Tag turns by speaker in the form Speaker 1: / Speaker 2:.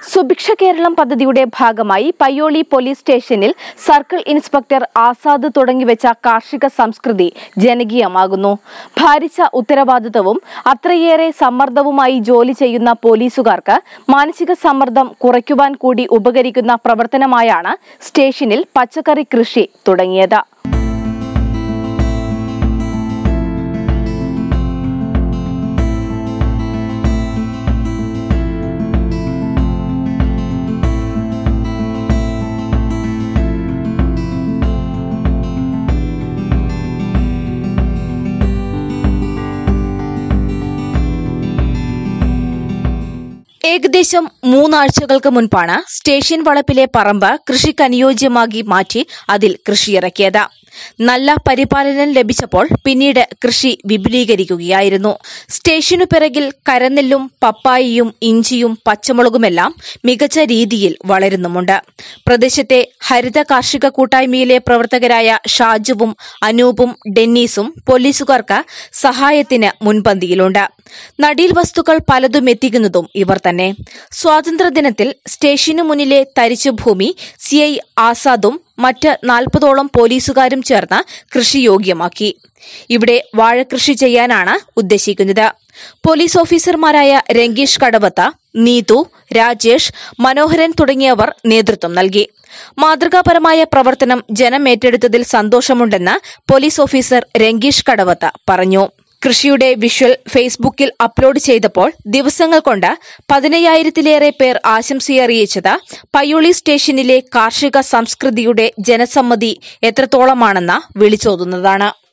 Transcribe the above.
Speaker 1: സുഭിക്ഷ കേരളം പദ്ധതിയുടെ ഭാഗമായി പയ്യോളി പോലീസ് സ്റ്റേഷനിൽ സർക്കിൾ ഇൻസ്പെക്ടർ ആസാദ് തുടങ്ങിവെച്ച കാർഷിക സംസ്കൃതി ജനകീയമാകുന്നു ഭാരിച്ച ഉത്തരവാദിത്തവും അത്രയേറെ സമ്മർദ്ദവുമായി ജോലി ചെയ്യുന്ന പോലീസുകാർക്ക് മാനസിക സമ്മർദ്ദം കുറയ്ക്കുവാൻ കൂടി ഉപകരിക്കുന്ന പ്രവർത്തനമായാണ് സ്റ്റേഷനിൽ പച്ചക്കറി കൃഷി തുടങ്ങിയത് ഏകദേശം മൂന്നാഴ്ചകൾക്ക് മുൻപാണ് സ്റ്റേഷൻ വളപ്പിലെ പറമ്പ് കൃഷിക്കനുയോജ്യമാക്കി മാറ്റി അതിൽ കൃഷിയിറക്കിയത് നല്ല പരിപാലനം ലഭിച്ചപ്പോൾ പിന്നീട് കൃഷി വിപുലീകരിക്കുകയായിരുന്നു സ്റ്റേഷനു പിറകിൽ കരനെല്ലും പപ്പായയും ഇഞ്ചിയും പച്ചമുളകുമെല്ലാം മികച്ച രീതിയിൽ വളരുന്നുമുണ്ട് പ്രദേശത്തെ ഹരിത കാർഷിക കൂട്ടായ്മയിലെ പ്രവർത്തകരായ ഷാജുവും അനൂപും ഡെന്നീസും പോലീസുകാർക്ക് സഹായത്തിന് മുൻപന്തിയിലുണ്ട് നടീൽ വസ്തുക്കൾ പലതും എത്തിക്കുന്നതും ഇവർ തന്നെ സ്വാതന്ത്ര്യദിനത്തിൽ സ്റ്റേഷനു മുന്നിലെ തരിച്ചുഭൂമി സിഐ ആസാദും മറ്റ് നാൽപ്പതോളം പോലീസുകാരും ചേർന്ന് കൃഷിയോഗ്യമാക്കി ഇവിടെ വാഴകൃഷി ചെയ്യാനാണ് ഉദ്ദേശിക്കുന്നത് പോലീസ് ഓഫീസർമാരായ രംഗീഷ് കടവത്ത നീതു രാജേഷ് മനോഹരൻ തുടങ്ങിയവർ നേതൃത്വം നൽകി മാതൃകാപരമായ പ്രവർത്തനം ജനം ഏറ്റെടുത്തതിൽ സന്തോഷമുണ്ടെന്ന് പോലീസ് ഓഫീസർ രംഗീഷ് കടവത്ത പറഞ്ഞു കൃഷിയുടെ വിഷ്വൽ ഫേസ്ബുക്കിൽ അപ്ലോഡ് ചെയ്തപ്പോൾ ദിവസങ്ങൾ കൊണ്ട് പതിനയ്യായിരത്തിലേറെ പേർ ആശംസയറിയിച്ചത് പയ്യോളി സ്റ്റേഷനിലെ കാർഷിക സംസ്കൃതിയുടെ ജനസമ്മതി എത്രത്തോളമാണെന്ന് വിളിച്ചോതുന്നതാണ്